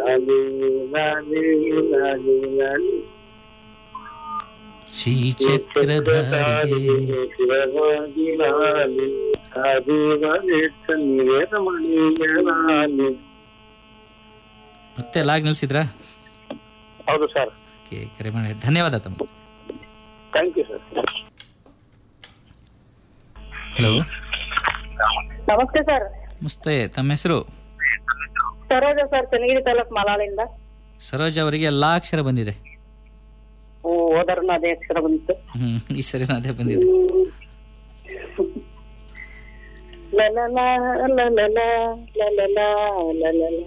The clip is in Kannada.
ಲಾಲಿ ಲಾಲಿ ಲಾಲಿ ಲಾಲಿ ಶ್ರೀಚಕ್ರಧಾರಿ ಶಿವವಾಗಿ ಲಾಲಿ ಸಾಧುವಾಗೆ ಕಣ್ಣಿಗೆ ರಮಣೀಯ ಲಾಲಿ ಮತ್ತೆ ಲಾಗ್ ನಿಲ್ಸಿದ್ರಾ ಹೌದು ಸರ್ ಓಕೆ ಕರೆ ಮಾಡಿ ಧನ್ಯವಾದ ತಮ್ಮ ಥ್ಯಾಂಕ್ ಯು ಸರ್ ಹಲೋ ನಮಸ್ತೆ ಸರ್ ನಮಸ್ತೆ ತಮ್ಮ ಹೆಸರು ಸರೋಜ ಸರ್ ಚನ್ನಗಿರಿ ತಾಲೂಕ್ ಮಲಾಳಿಂದ ಸರೋಜ್ ಅವರಿಗೆ ಎಲ್ಲ ಅಕ್ಷರ ಬಂದಿದೆ ಹೋದರ್ನ ಅದೇ ಅಕ್ಷರ ಬಂತು ಹ್ಮ್ ಈ ಸರಿ ಅದೇ ಬಂದಿದೆ ಲಲಲ ಲಲಲ ಲಲಲ ಲಲಲ